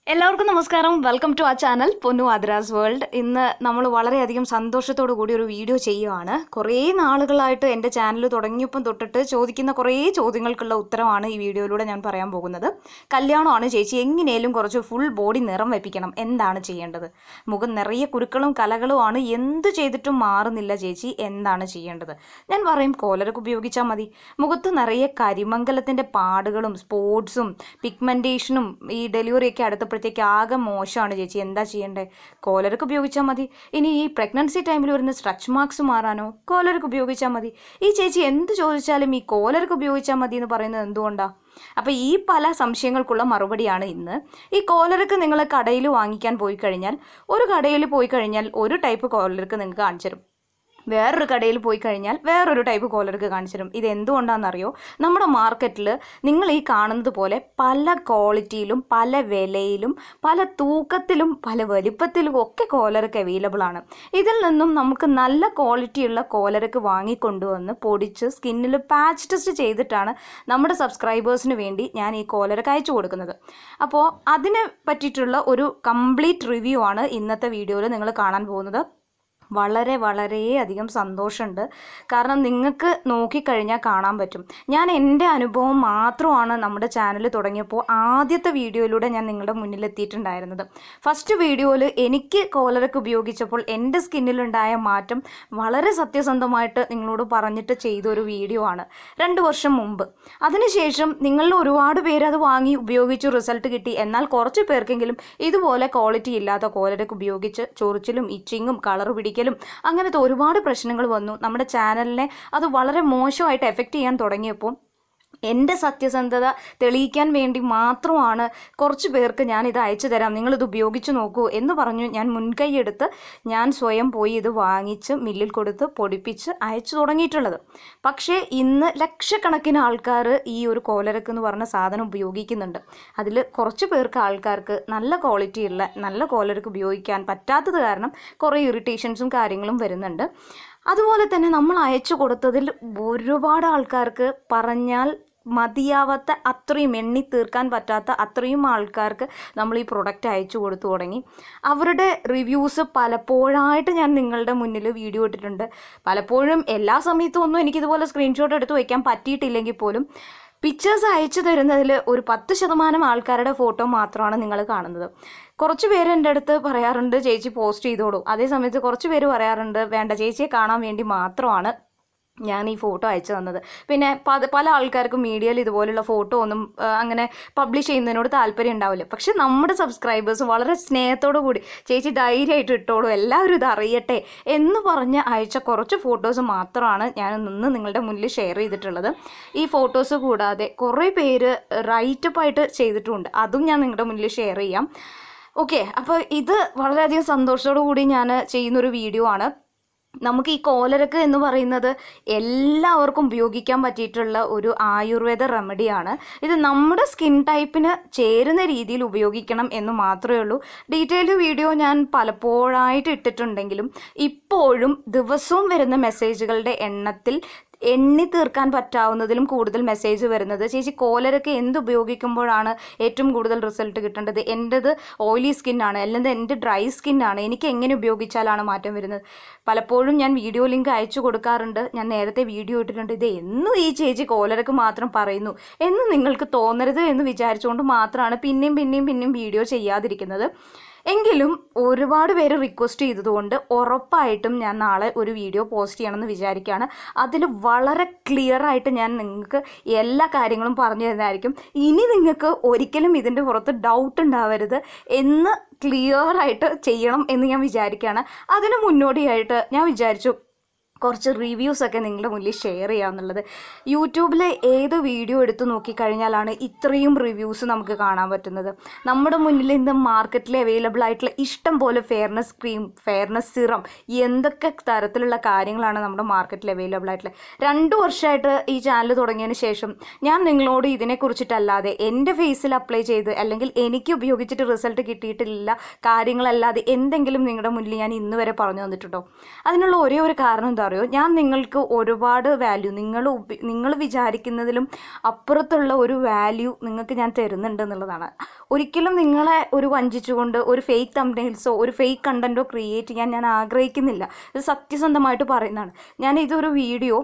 എല്ലാവർക്കും നമസ്കാരം welcome to ആ ചാനൽ പൊന്നു ആദ്രാസ് വേൾഡ് ഇന്ന് നമ്മൾ വളരെയധികം സന്തോഷത്തോടു കൂടി ഒരു വീഡിയോ ചെയ്യുവാണ് കുറേ നാളുകളായിട്ട് എൻ്റെ ചാനൽ തുടങ്ങിയപ്പം തൊട്ടിട്ട് ചോദിക്കുന്ന കുറേ ചോദ്യങ്ങൾക്കുള്ള ഉത്തരമാണ് ഈ വീഡിയോയിലൂടെ ഞാൻ പറയാൻ പോകുന്നത് കല്യാണമാണ് ചേച്ചി എങ്ങനെയും കുറച്ച് ഫുൾ ബോഡി നിറം വെപ്പിക്കണം എന്താണ് ചെയ്യേണ്ടത് മുഖം നിറയെ കുരുക്കളും കലകളുമാണ് എന്ത് ചെയ്തിട്ടും മാറുന്നില്ല ചേച്ചി എന്താണ് ചെയ്യേണ്ടത് ഞാൻ പറയും കോലരൊക്കെ ഉപയോഗിച്ചാൽ മതി മുഖത്ത് നിറയെ കരിമംഗലത്തിൻ്റെ പാടുകളും സ്പോട്സും പിഗ്മെൻറ്റേഷനും ഈ ഡെലിവറിയൊക്കെ അടുത്തപ്പോഴത്തേക്ക് ആകെ മോശമാണ് ചേച്ചി എന്താ ചെയ്യേണ്ടത് കോലരൊക്കെ ഉപയോഗിച്ചാൽ മതി ഇനി ഈ പ്രഗ്നൻസി ടൈമിൽ വരുന്ന സ്ട്രച്ച് മാർക്സ് മാറാനോ കോലരൊക്കെ ഉപയോഗിച്ചാൽ മതി ഈ ചേച്ചി എന്ത് ചോദിച്ചാലും ഈ കോലരൊക്കെ ഉപയോഗിച്ചാൽ മതി എന്ന് പറയുന്നത് എന്തുകൊണ്ടാണ് അപ്പോൾ ഈ പല സംശയങ്ങൾക്കുള്ള മറുപടിയാണ് ഇന്ന് ഈ കോലർക്ക് നിങ്ങൾ കടയിൽ വാങ്ങിക്കാൻ പോയി കഴിഞ്ഞാൽ ഒരു കടയിൽ പോയി കഴിഞ്ഞാൽ ഒരു ടൈപ്പ് കോലർക്ക് നിങ്ങൾക്ക് കാണിച്ചു തരും വേറൊരു കടയിൽ പോയി കഴിഞ്ഞാൽ വേറൊരു ടൈപ്പ് കോലർക്ക് കാണിച്ചു തരും ഇത് എന്തുകൊണ്ടാണെന്നറിയോ നമ്മുടെ മാർക്കറ്റിൽ നിങ്ങൾ ഈ കാണുന്നത് പോലെ പല ക്വാളിറ്റിയിലും പല വിലയിലും പല തൂക്കത്തിലും പല വലിപ്പത്തിലും ഒക്കെ കോലർക്ക് അവൈലബിൾ ആണ് ഇതിൽ നിന്നും നമുക്ക് നല്ല ക്വാളിറ്റിയുള്ള കോലർക്ക് വാങ്ങിക്കൊണ്ടുവന്ന് പൊടിച്ച് സ്കിന്നിൽ പാച്ച് ടെസ്റ്റ് ചെയ്തിട്ടാണ് നമ്മുടെ സബ്സ്ക്രൈബേഴ്സിന് വേണ്ടി ഞാൻ ഈ കോലർക്ക് അയച്ചു കൊടുക്കുന്നത് അപ്പോൾ അതിനെ പറ്റിയിട്ടുള്ള ഒരു കംപ്ലീറ്റ് റിവ്യൂ ആണ് ഇന്നത്തെ വീഡിയോയിൽ നിങ്ങൾ കാണാൻ പോകുന്നത് വളരെ വളരെയധികം സന്തോഷമുണ്ട് കാരണം നിങ്ങൾക്ക് നോക്കിക്കഴിഞ്ഞാൽ കാണാൻ പറ്റും ഞാൻ എൻ്റെ അനുഭവം മാത്രമാണ് നമ്മുടെ ചാനൽ തുടങ്ങിയപ്പോൾ ആദ്യത്തെ വീഡിയോയിലൂടെ ഞാൻ നിങ്ങളുടെ മുന്നിലെത്തിയിട്ടുണ്ടായിരുന്നത് ഫസ്റ്റ് വീഡിയോയിൽ എനിക്ക് കോലറൊക്കെ ഉപയോഗിച്ചപ്പോൾ എൻ്റെ സ്കിന്നിലുണ്ടായ മാറ്റം വളരെ സത്യസന്ധമായിട്ട് നിങ്ങളോട് പറഞ്ഞിട്ട് ചെയ്ത ഒരു വീഡിയോ ആണ് രണ്ട് വർഷം മുമ്പ് അതിനുശേഷം നിങ്ങളിൽ ഒരുപാട് പേര് അത് വാങ്ങി ഉപയോഗിച്ചു റിസൾട്ട് കിട്ടി എന്നാൽ കുറച്ച് പേർക്കെങ്കിലും ഇതുപോലെ ക്വാളിറ്റി ഇല്ലാത്ത കോലരൊക്കെ ഉപയോഗിച്ച് ചൊറിച്ചിലും ഇച്ചിങ്ങും കളർ പിടിക്കലും അങ്ങനത്തെ ഒരുപാട് പ്രശ്നങ്ങൾ വന്നു നമ്മുടെ ചാനലിനെ അത് വളരെ മോശമായിട്ട് എഫക്റ്റ് ചെയ്യാൻ തുടങ്ങിയപ്പോൾ എൻ്റെ സത്യസന്ധത തെളിയിക്കാൻ വേണ്ടി മാത്രമാണ് കുറച്ച് പേർക്ക് ഞാൻ ഇത് അയച്ചു തരാം നിങ്ങളിത് ഉപയോഗിച്ച് നോക്കൂ എന്ന് പറഞ്ഞു ഞാൻ മുൻകൈയെടുത്ത് ഞാൻ സ്വയം പോയി ഇത് വാങ്ങിച്ച് മില്ലിൽ കൊടുത്ത് പൊടിപ്പിച്ച് അയച്ചു തുടങ്ങിയിട്ടുള്ളത് പക്ഷേ ഇന്ന് ലക്ഷക്കണക്കിന് ആൾക്കാർ ഈ ഒരു കോലരക്ക് എന്ന് പറഞ്ഞ സാധനം ഉപയോഗിക്കുന്നുണ്ട് അതിൽ കുറച്ച് പേർക്ക് ആൾക്കാർക്ക് നല്ല ക്വാളിറ്റി ഉള്ള നല്ല കോലരക്ക് ഉപയോഗിക്കാൻ പറ്റാത്തത് കാരണം കുറേ ഇറിറ്റേഷൻസും കാര്യങ്ങളും വരുന്നുണ്ട് അതുപോലെ തന്നെ നമ്മൾ അയച്ചു കൊടുത്തതിൽ ഒരുപാട് ആൾക്കാർക്ക് പറഞ്ഞാൽ മതിയാവാത്ത അത്രയും എണ്ണി തീർക്കാൻ പറ്റാത്ത അത്രയും ആൾക്കാർക്ക് നമ്മൾ ഈ പ്രൊഡക്റ്റ് അയച്ചു കൊടുത്തു തുടങ്ങി അവരുടെ റിവ്യൂസ് പലപ്പോഴായിട്ട് ഞാൻ നിങ്ങളുടെ മുന്നിൽ വീഡിയോ ഇട്ടിട്ടുണ്ട് പലപ്പോഴും എല്ലാ സമയത്തും ഒന്നും എനിക്കിതുപോലെ സ്ക്രീൻഷോട്ട് എടുത്ത് വയ്ക്കാൻ പറ്റിയിട്ടില്ലെങ്കിൽ പോലും പിക്ചേഴ്സ് അയച്ചു തരുന്നതിൽ ഒരു പത്ത് ശതമാനം ആൾക്കാരുടെ ഫോട്ടോ മാത്രമാണ് നിങ്ങൾ കാണുന്നത് കുറച്ച് പേര് എൻ്റെ അടുത്ത് പറയാറുണ്ട് ചേച്ചി പോസ്റ്റ് ചെയ്തോളൂ അതേ സമയത്ത് കുറച്ച് പേര് പറയാറുണ്ട് വേണ്ട ചേച്ചിയെ കാണാൻ വേണ്ടി മാത്രമാണ് ഞാൻ ഈ ഫോട്ടോ അയച്ചു തന്നത് പിന്നെ പല പല ആൾക്കാർക്കും മീഡിയയിൽ ഇതുപോലുള്ള ഫോട്ടോ ഒന്നും ആ, അങ്ങനെ പബ്ലിഷ് ചെയ്യുന്നതിനോട് താല്പര്യം ഉണ്ടാവില്ല പക്ഷെ നമ്മുടെ സബ്സ്ക്രൈബേഴ്സ് വളരെ സ്നേഹത്തോടു കൂടി ചേച്ചി ധൈര്യമായിട്ട് ഇട്ടോളൂ എല്ലാവരും ഇത് അറിയട്ടെ എന്ന് പറഞ്ഞ് അയച്ച കുറച്ച് ഫോട്ടോസ് മാത്രമാണ് ഞാൻ നിന്ന് നിങ്ങളുടെ മുന്നിൽ ഷെയർ ചെയ്തിട്ടുള്ളത് ഈ ഫോട്ടോസ് കൂടാതെ കുറേ പേര് റൈറ്റപ്പ് ആയിട്ട് ചെയ്തിട്ടുമുണ്ട് അതും ഞാൻ നിങ്ങളുടെ മുന്നിൽ ഷെയർ ചെയ്യാം ഓക്കെ അപ്പോൾ ഇത് വളരെയധികം സന്തോഷത്തോടു കൂടി ഞാൻ ചെയ്യുന്നൊരു വീഡിയോ ആണ് നമുക്ക് ഈ കോലരക്ക് എന്ന് പറയുന്നത് എല്ലാവർക്കും ഉപയോഗിക്കാൻ പറ്റിയിട്ടുള്ള ഒരു ആയുർവേദ റെമഡിയാണ് ഇത് നമ്മുടെ സ്കിൻ ടൈപ്പിന് ചേരുന്ന രീതിയിൽ ഉപയോഗിക്കണം എന്ന് മാത്രമേ ഉള്ളൂ ഡീറ്റെയിൽഡ് വീഡിയോ ഞാൻ പലപ്പോഴായിട്ട് ഇട്ടിട്ടുണ്ടെങ്കിലും ഇപ്പോഴും ദിവസവും വരുന്ന മെസ്സേജുകളുടെ എണ്ണത്തിൽ എണ്ണി തീർക്കാൻ പറ്റാവുന്നതിലും കൂടുതൽ മെസ്സേജ് വരുന്നത് ചേച്ചി കോലരൊക്കെ എന്ത് ഉപയോഗിക്കുമ്പോഴാണ് ഏറ്റവും കൂടുതൽ റിസൾട്ട് കിട്ടേണ്ടത് എൻ്റെത് ഓയിലി സ്കിന്നാണ് അല്ലെങ്കിൽ എൻ്റെ ഡ്രൈ സ്കിന്നാണ് എനിക്ക് എങ്ങനെ ഉപയോഗിച്ചാലാണ് മാറ്റം വരുന്നത് പലപ്പോഴും ഞാൻ വീഡിയോ ലിങ്ക് അയച്ചു കൊടുക്കാറുണ്ട് ഞാൻ നേരത്തെ വീഡിയോ ഇട്ടിട്ടുണ്ട് ഇത് എന്നും ഈ ചേച്ചി കോലരക്ക് മാത്രം പറയുന്നു എന്ന് നിങ്ങൾക്ക് തോന്നരുത് എന്ന് വിചാരിച്ചുകൊണ്ട് മാത്രമാണ് പിന്നെയും പിന്നെയും പിന്നെയും വീഡിയോ ചെയ്യാതിരിക്കുന്നത് എങ്കിലും ഒരുപാട് പേര് റിക്വസ്റ്റ് ചെയ്തതുകൊണ്ട് ഉറപ്പായിട്ടും ഞാൻ നാളെ ഒരു വീഡിയോ പോസ്റ്റ് ചെയ്യണമെന്ന് വിചാരിക്കുകയാണ് അതിൽ വളരെ ക്ലിയർ ആയിട്ട് ഞാൻ നിങ്ങൾക്ക് എല്ലാ കാര്യങ്ങളും പറഞ്ഞു തരുന്നതായിരിക്കും ഇനി നിങ്ങൾക്ക് ഒരിക്കലും ഇതിൻ്റെ പുറത്ത് ഡൗട്ട് ഉണ്ടാവരുത് എന്ന് ക്ലിയർ ആയിട്ട് ചെയ്യണം എന്ന് ഞാൻ വിചാരിക്കുകയാണ് അതിന് മുന്നോടിയായിട്ട് ഞാൻ വിചാരിച്ചു കുറച്ച് റിവ്യൂസ് ഒക്കെ നിങ്ങളുടെ മുന്നിൽ ഷെയർ ചെയ്യാമെന്നുള്ളത് യൂട്യൂബിലെ ഏത് വീഡിയോ എടുത്ത് നോക്കിക്കഴിഞ്ഞാലാണ് ഇത്രയും റിവ്യൂസ് നമുക്ക് കാണാൻ പറ്റുന്നത് നമ്മുടെ മുന്നിൽ ഇന്ന് മാർക്കറ്റിൽ അവൈലബിൾ ആയിട്ടുള്ള ഇഷ്ടം പോലെ ഫെയർനെസ് ക്രീം ഫെയർനെസ് സിറം എന്തൊക്കെ തരത്തിലുള്ള കാര്യങ്ങളാണ് നമ്മുടെ മാർക്കറ്റിൽ അവൈലബിൾ ആയിട്ടുള്ളത് രണ്ട് വർഷമായിട്ട് ഈ ചാനൽ തുടങ്ങിയതിന് ശേഷം ഞാൻ നിങ്ങളോട് ഇതിനെക്കുറിച്ചിട്ടല്ലാതെ എൻ്റെ ഫേസിൽ അപ്ലൈ ചെയ്ത് അല്ലെങ്കിൽ എനിക്ക് ഉപയോഗിച്ചിട്ട് റിസൾട്ട് കിട്ടിയിട്ടില്ല കാര്യങ്ങളല്ലാതെ എന്തെങ്കിലും നിങ്ങളുടെ മുന്നിൽ ഞാൻ ഇന്ന് വരെ പറഞ്ഞു തന്നിട്ടുണ്ടോ അതിനുള്ള ഒരേ ഒരു കാരണം എന്താ അറിയോ ഞാൻ നിങ്ങൾക്ക് ഒരുപാട് വാല്യൂ നിങ്ങൾ നിങ്ങൾ വിചാരിക്കുന്നതിലും അപ്പുറത്തുള്ള ഒരു വാല്യൂ നിങ്ങൾക്ക് ഞാൻ തരുന്നുണ്ട് എന്നുള്ളതാണ് ഒരിക്കലും നിങ്ങളെ ഒരു വഞ്ചിച്ചുകൊണ്ട് ഒരു ഫേക്ക് തമ്പനെയിൽസോ ഒരു ഫേക്ക് കണ്ടൻറ്റോ ക്രിയേറ്റ് ചെയ്യാൻ ഞാൻ ആഗ്രഹിക്കുന്നില്ല ഇത് സത്യസന്ധമായിട്ട് പറയുന്നതാണ് ഞാൻ ഇതൊരു വീഡിയോ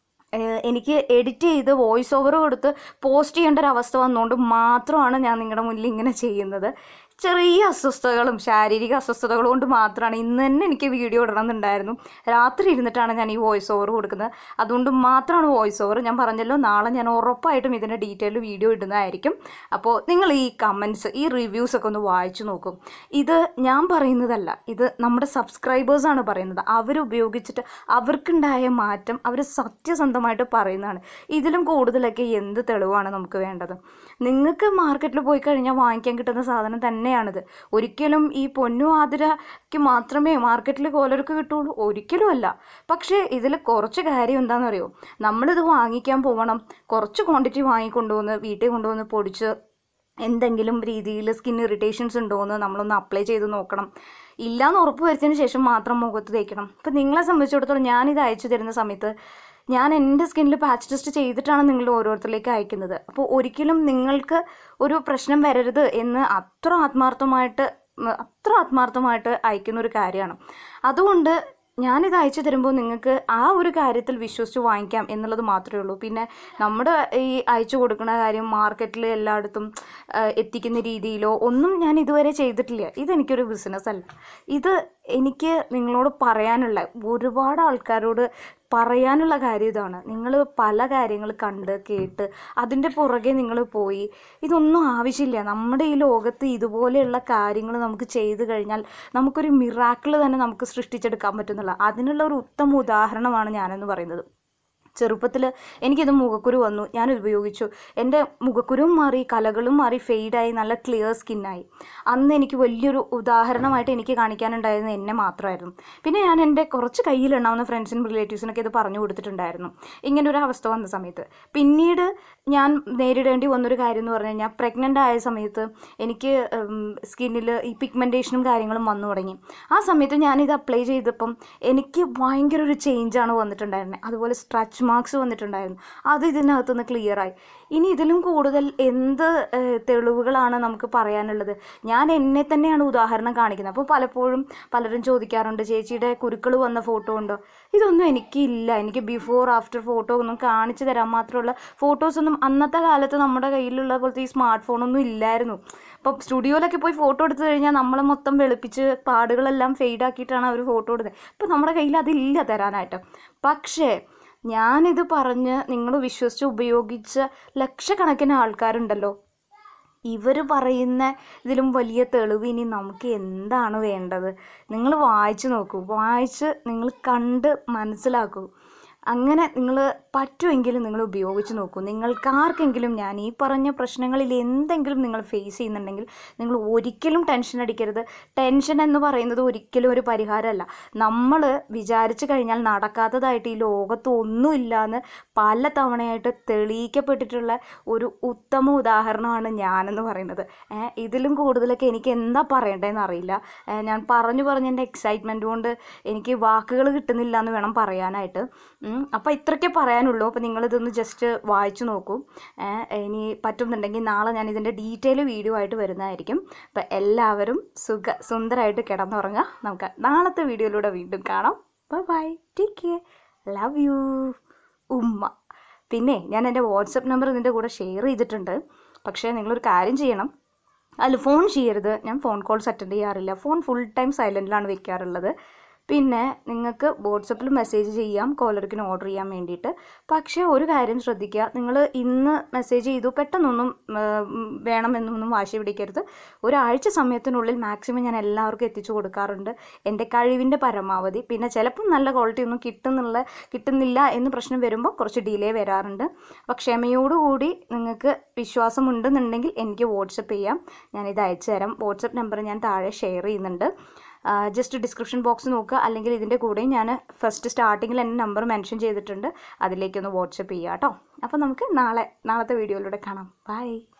ഏഹ് എനിക്ക് എഡിറ്റ് ചെയ്ത് വോയിസ് ഓവർ കൊടുത്ത് പോസ്റ്റ് ചെയ്യേണ്ട ഒരു അവസ്ഥ വന്നുകൊണ്ട് മാത്രമാണ് ഞാൻ നിങ്ങളുടെ മുന്നിൽ ഇങ്ങനെ ചെയ്യുന്നത് ചെറിയ അസ്വസ്ഥതകളും ശാരീരിക അസ്വസ്ഥതകളും കൊണ്ട് മാത്രമാണ് ഇന്ന് തന്നെ എനിക്ക് വീഡിയോ ഇടണം എന്നുണ്ടായിരുന്നു രാത്രി ഇരുന്നിട്ടാണ് ഞാൻ ഈ വോയിസ് ഓവർ കൊടുക്കുന്നത് അതുകൊണ്ട് മാത്രമാണ് വോയിസ് ഓവർ ഞാൻ പറഞ്ഞല്ലോ നാളെ ഞാൻ ഉറപ്പായിട്ടും ഇതിൻ്റെ ഡീറ്റെയിൽ വീഡിയോ ഇടുന്നതായിരിക്കും അപ്പോൾ നിങ്ങൾ ഈ കമൻസ് ഈ റിവ്യൂസ് ഒക്കെ ഒന്ന് വായിച്ചു നോക്കും ഇത് ഞാൻ പറയുന്നതല്ല ഇത് നമ്മുടെ സബ്സ്ക്രൈബേഴ്സാണ് പറയുന്നത് അവരുപയോഗിച്ചിട്ട് അവർക്കുണ്ടായ മാറ്റം അവർ സത്യസന്ധമായിട്ട് പറയുന്നതാണ് ഇതിലും കൂടുതലൊക്കെ എന്ത് തെളിവാണ് നമുക്ക് വേണ്ടത് നിങ്ങൾക്ക് മാർക്കറ്റിൽ പോയി കഴിഞ്ഞാൽ വാങ്ങിക്കാൻ കിട്ടുന്ന സാധനം തന്നെയാണിത് ഒരിക്കലും ഈ പൊന്നു ആതിരയ്ക്ക് മാത്രമേ മാർക്കറ്റിൽ കോലർക്ക് കിട്ടുള്ളൂ ഒരിക്കലും അല്ല പക്ഷേ ഇതിൽ കുറച്ച് കാര്യം എന്താണെന്ന് അറിയോ നമ്മളിത് വാങ്ങിക്കാൻ പോകണം കുറച്ച് ക്വാണ്ടിറ്റി വാങ്ങിക്കൊണ്ടുവന്ന് വീട്ടിൽ കൊണ്ടുവന്ന് പൊടിച്ച് എന്തെങ്കിലും രീതിയിൽ സ്കിൻ ഇറിറ്റേഷൻസ് ഉണ്ടോ എന്ന് നമ്മളൊന്ന് അപ്ലൈ ചെയ്ത് നോക്കണം ഇല്ലാന്ന് ഉറപ്പ് വരുത്തിയതിന് ശേഷം മാത്രം മുഖത്ത് തേക്കണം ഇപ്പം നിങ്ങളെ സംബന്ധിച്ചിടത്തോളം ഞാനിത് അയച്ചു തരുന്ന സമയത്ത് ഞാൻ എൻ്റെ സ്കിന്നിൽ പാച്ച് ടെസ്റ്റ് ചെയ്തിട്ടാണ് നിങ്ങൾ ഓരോരുത്തരിലേക്ക് അയക്കുന്നത് അപ്പോൾ ഒരിക്കലും നിങ്ങൾക്ക് ഒരു പ്രശ്നം വരരുത് എന്ന് അത്ര ആത്മാർത്ഥമായിട്ട് ഉം, അത്ര ആത്മാർത്ഥമായിട്ട് അയക്കുന്ന ഒരു കാര്യമാണ് അതുകൊണ്ട് ഞാനിത് അയച്ചു തരുമ്പോൾ നിങ്ങൾക്ക് ആ ഒരു കാര്യത്തിൽ വിശ്വസിച്ച് വാങ്ങിക്കാം എന്നുള്ളത് മാത്രമേ ഉള്ളൂ പിന്നെ നമ്മുടെ ഈ അയച്ചു കൊടുക്കുന്ന കാര്യം മാർക്കറ്റിൽ എല്ലായിടത്തും ആ, എത്തിക്കുന്ന രീതിയിലോ ഒന്നും ഞാൻ ഇതുവരെ ചെയ്തിട്ടില്ല ഇതെനിക്കൊരു ബിസിനസ് അല്ല ഇത് എനിക്ക് നിങ്ങളോട് പറയാനുള്ള ഒരുപാട് ആൾക്കാരോട് പറയാനുള്ള കാര്യം ഇതാണ് നിങ്ങൾ പല കാര്യങ്ങൾ കണ്ട് കേട്ട് അതിൻ്റെ പുറകെ നിങ്ങൾ പോയി ഇതൊന്നും ആവശ്യമില്ല നമ്മുടെ ഈ ലോകത്ത് ഇതുപോലെയുള്ള കാര്യങ്ങൾ നമുക്ക് ചെയ്തു കഴിഞ്ഞാൽ നമുക്കൊരു മിറാക്കിൾ തന്നെ നമുക്ക് സൃഷ്ടിച്ചെടുക്കാൻ പറ്റുന്നില്ല അതിനുള്ള ഒരു ഉത്തമ ഉദാഹരണമാണ് ഞാനെന്ന് പറയുന്നത് ചെറുപ്പത്തിൽ എനിക്കിത് മുഖക്കുരു വന്നു ഞാൻ ഉപയോഗിച്ചു എൻ്റെ മുഖക്കുരുവും മാറി കലകളും മാറി ഫെയ്ഡായി നല്ല ക്ലിയർ സ്കിന്നായി അന്ന് എനിക്ക് വലിയൊരു ഉദാഹരണമായിട്ട് എനിക്ക് കാണിക്കാനുണ്ടായിരുന്നത് എന്നെ മാത്രമായിരുന്നു പിന്നെ ഞാൻ എൻ്റെ കുറച്ച് കയ്യിലുണ്ടാവുന്ന ഫ്രണ്ട്സിനും റിലേറ്റീവ്സിനൊക്കെ ഇത് പറഞ്ഞു കൊടുത്തിട്ടുണ്ടായിരുന്നു ഇങ്ങനെ ഒരു അവസ്ഥ വന്ന സമയത്ത് പിന്നീട് ഞാൻ നേരിടേണ്ടി വന്നൊരു കാര്യം എന്ന് പറഞ്ഞു കഴിഞ്ഞാൽ പ്രഗ്നൻ്റ് ആയ സമയത്ത് എനിക്ക് സ്കിന്നിൽ ഈ പിഗ്മെൻറ്റേഷനും കാര്യങ്ങളും വന്നു തുടങ്ങി ആ സമയത്ത് ഞാനിത് അപ്ലൈ ചെയ്തപ്പം എനിക്ക് ഭയങ്കര ഒരു ചേഞ്ചാണ് വന്നിട്ടുണ്ടായിരുന്നത് അതുപോലെ സ്ട്രച്ച് മാർക്സ് വന്നിട്ടുണ്ടായിരുന്നു അത് ഇതിനകത്തുനിന്ന് ക്ലിയർ ആയി ഇനി ഇതിലും കൂടുതൽ എന്ത് ഏഹ്, തെളിവുകളാണ് നമുക്ക് പറയാനുള്ളത് ഞാൻ എന്നെ തന്നെയാണ് ഉദാഹരണം കാണിക്കുന്നത് അപ്പോൾ പലപ്പോഴും പലരും ചോദിക്കാറുണ്ട് ചേച്ചിയുടെ കുരുക്കൾ വന്ന ഫോട്ടോ ഉണ്ടോ ഇതൊന്നും എനിക്കില്ല എനിക്ക് ബിഫോർ ആഫ്റ്റർ ഫോട്ടോ ഒന്നും കാണിച്ചു തരാൻ മാത്രമുള്ള ഫോട്ടോസൊന്നും അന്നത്തെ കാലത്ത് നമ്മുടെ കയ്യിലുള്ള പോലത്തെ ഈ സ്മാർട്ട് ഫോണൊന്നും ഇല്ലായിരുന്നു ഇപ്പം സ്റ്റുഡിയോയിലൊക്കെ പോയി ഫോട്ടോ എടുത്തു കഴിഞ്ഞാൽ നമ്മളെ മൊത്തം വെളുപ്പിച്ച് പാടുകളെല്ലാം ഫെയ്ഡ് ആക്കിയിട്ടാണ് അവർ ഫോട്ടോ എടുത്തത് ഇപ്പം നമ്മുടെ കയ്യിൽ അതില്ല തരാനായിട്ട് പക്ഷേ ഞാനിത് പറഞ്ഞ് നിങ്ങൾ വിശ്വസിച്ച് ഉപയോഗിച്ച ലക്ഷക്കണക്കിന് ആൾക്കാരുണ്ടല്ലോ ഇവർ പറയുന്ന ഇതിലും വലിയ തെളിവ് ഇനി നമുക്ക് എന്താണ് വേണ്ടത് നിങ്ങൾ വായിച്ച് നോക്കൂ വായിച്ച് നിങ്ങൾ കണ്ട് മനസ്സിലാക്കൂ അങ്ങനെ നിങ്ങൾ പറ്റുമെങ്കിലും നിങ്ങൾ ഉപയോഗിച്ച് നോക്കൂ നിങ്ങൾക്ക് ആർക്കെങ്കിലും ഞാൻ ഈ പറഞ്ഞ പ്രശ്നങ്ങളിൽ എന്തെങ്കിലും നിങ്ങൾ ഫേസ് ചെയ്യുന്നുണ്ടെങ്കിൽ നിങ്ങൾ ഒരിക്കലും ടെൻഷൻ അടിക്കരുത് ടെൻഷൻ എന്ന് പറയുന്നത് ഒരിക്കലും ഒരു പരിഹാരമല്ല നമ്മൾ വിചാരിച്ചു കഴിഞ്ഞാൽ നടക്കാത്തതായിട്ട് ഈ ലോകത്ത് ഒന്നുമില്ലാന്ന് പല തവണയായിട്ട് തെളിയിക്കപ്പെട്ടിട്ടുള്ള ഒരു ഉത്തമ ഉദാഹരണമാണ് ഞാനെന്ന് പറയുന്നത് ഏഹ് ഇതിലും കൂടുതലൊക്കെ എനിക്ക് എന്താ പറയേണ്ടതെന്ന് അറിയില്ല ഏഹ് ഞാൻ പറഞ്ഞു പറഞ്ഞ് എൻ്റെ എക്സൈറ്റ്മെൻറ്റ് കൊണ്ട് എനിക്ക് വാക്കുകൾ കിട്ടുന്നില്ല എന്ന് വേണം പറയാനായിട്ട് അപ്പോൾ ഇത്രയ്ക്കേ പറയാനുള്ളൂ അപ്പോൾ നിങ്ങളിതൊന്ന് ജസ്റ്റ് വായിച്ചു നോക്കൂ ഏഹ് ഇനി പറ്റുന്നുണ്ടെങ്കിൽ നാളെ ഞാൻ ഇതിൻ്റെ ഡീറ്റെയിൽ വീഡിയോ ആയിട്ട് വരുന്നതായിരിക്കും അപ്പോൾ എല്ലാവരും സുഖ സുന്ദരമായിട്ട് കിടന്നുറങ്ങുക നമുക്ക് നാളത്തെ വീഡിയോയിലൂടെ വീണ്ടും കാണാം bye bye take care love you ഉമ്മ പിന്നെ ഞാൻ എൻ്റെ വാട്സപ്പ് നമ്പർ ഇതിൻ്റെ കൂടെ ഷെയർ ചെയ്തിട്ടുണ്ട് പക്ഷേ നിങ്ങളൊരു കാര്യം ചെയ്യണം അതിൽ ഫോൺ ചെയ്യരുത് ഞാൻ ഫോൺ കോൾസ് അറ്റൻഡ് ചെയ്യാറില്ല ഫോൺ ഫുൾ ടൈം സൈലൻറ്റിലാണ് വെക്കാറുള്ളത് പിന്നെ നിങ്ങൾക്ക് വാട്സപ്പിൽ മെസ്സേജ് ചെയ്യാം കോലർക്കിന് ഓർഡർ ചെയ്യാൻ വേണ്ടിയിട്ട് പക്ഷേ ഒരു കാര്യം ശ്രദ്ധിക്കുക നിങ്ങൾ ഇന്ന് മെസ്സേജ് ചെയ്തു പെട്ടെന്നൊന്നും ഉം, വേണമെന്നൊന്നും വാശി പിടിക്കരുത് ഒരാഴ്ച സമയത്തിനുള്ളിൽ മാക്സിമം ഞാൻ എല്ലാവർക്കും എത്തിച്ചു കൊടുക്കാറുണ്ട് എൻ്റെ കഴിവിൻ്റെ പരമാവധി പിന്നെ ചിലപ്പം നല്ല ക്വാളിറ്റി ഒന്നും കിട്ടുന്നുള്ള കിട്ടുന്നില്ല എന്ന് പ്രശ്നം വരുമ്പോൾ കുറച്ച് ഡിലേ വരാറുണ്ട് അപ്പോൾ ക്ഷമയോടുകൂടി നിങ്ങൾക്ക് വിശ്വാസമുണ്ടെന്നുണ്ടെങ്കിൽ എനിക്ക് വാട്സപ്പ് ചെയ്യാം ഞാനിത് അയച്ചു തരാം വാട്സപ്പ് നമ്പർ ഞാൻ താഴെ ഷെയർ ചെയ്യുന്നുണ്ട് ജസ്റ്റ് ഡിസ്ക്രിപ്ഷൻ ബോക്സ് നോക്കുക അല്ലെങ്കിൽ ഇതിൻ്റെ കൂടെ ഞാൻ ഫസ്റ്റ് സ്റ്റാർട്ടിങ്ങിൽ എൻ്റെ നമ്പർ മെൻഷൻ ചെയ്തിട്ടുണ്ട് അതിലേക്കൊന്ന് വാട്സപ്പ് ചെയ്യാം കേട്ടോ അപ്പോൾ നമുക്ക് നാളെ നാളത്തെ വീഡിയോയിലൂടെ കാണാം ബൈ